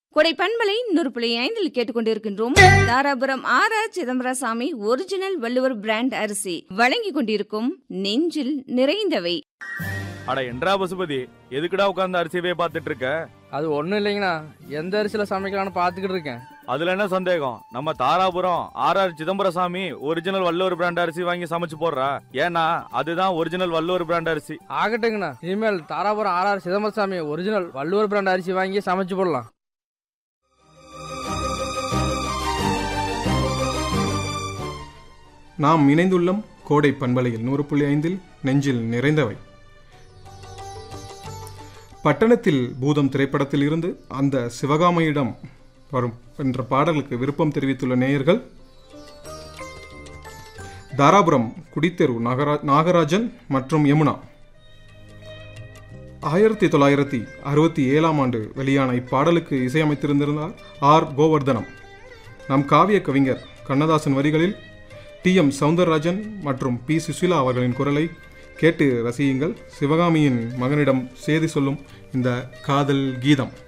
கொடை பண்பலை நூறு புள்ளி ஐந்தில் கேட்டுக்கொண்டிருக்கின்றோம் Dharapuram R R Chidambaraswamy original Valluvar brand அரிசி வழங்கிக் கொண்டிருக்கும் நெஞ்சில் நிறைந்தவை அட என்றா பசுபதி எதுக்குடா உட்கார்ந்து அரிசியவே பார்த்துட்டு இருக்க அது ஒன்றும் இல்லைங்கண்ணா எந்த அரிசியில் சமைக்கலாம்னு பார்த்துக்கிட்டு இருக்கேன் அதுல என்ன சந்தேகம் நம்ம Dharapuram R R Chidambaraswamy original Valluvar brand அரிசி வாங்கி சமைச்சு போடுறா ஏன்னா அதுதான் ஒரிஜினல் வள்ளுவர் பிராண்ட் அரிசி ஆகட்டுங்கண்ணா இனிமேல் Dharapuram R R Chidambaraswamy original Valluvar brand அரிசி வாங்கி சமைச்சு போடலாம் நாம் இணைந்துள்ளோம் கோடை பண்பலையில் நூறு புள்ளி ஐந்தில் நெஞ்சில் நிறைந்தவை பட்டணத்தில் பூதம் திரைப்படத்தில் இருந்து அந்த சிவகாமியிடம் வரும் என்ற பாடலுக்கு விருப்பம் தெரிவித்துள்ள நேயர்கள் தாராபுரம் குடித்தெரு நாகரா நாகராஜன் மற்றும் யமுனா ஆயிரத்தி தொள்ளாயிரத்தி அறுபத்தி ஏழாம் ஆண்டு வெளியான இப்பாடலுக்கு இசையமைத்திருந்திருந்தார் ஆர் கோவர்தனம் நம் காவிய கவிஞர் கண்ணதாசன் வரிகளில் டி எம் சவுந்தரராஜன் மற்றும் பி சுசிலா அவர்களின் குரலை கேட்டு ரசியுங்கள் சிவகாமியின் மகனிடம் செய்தி சொல்லும் இந்த காதல் கீதம்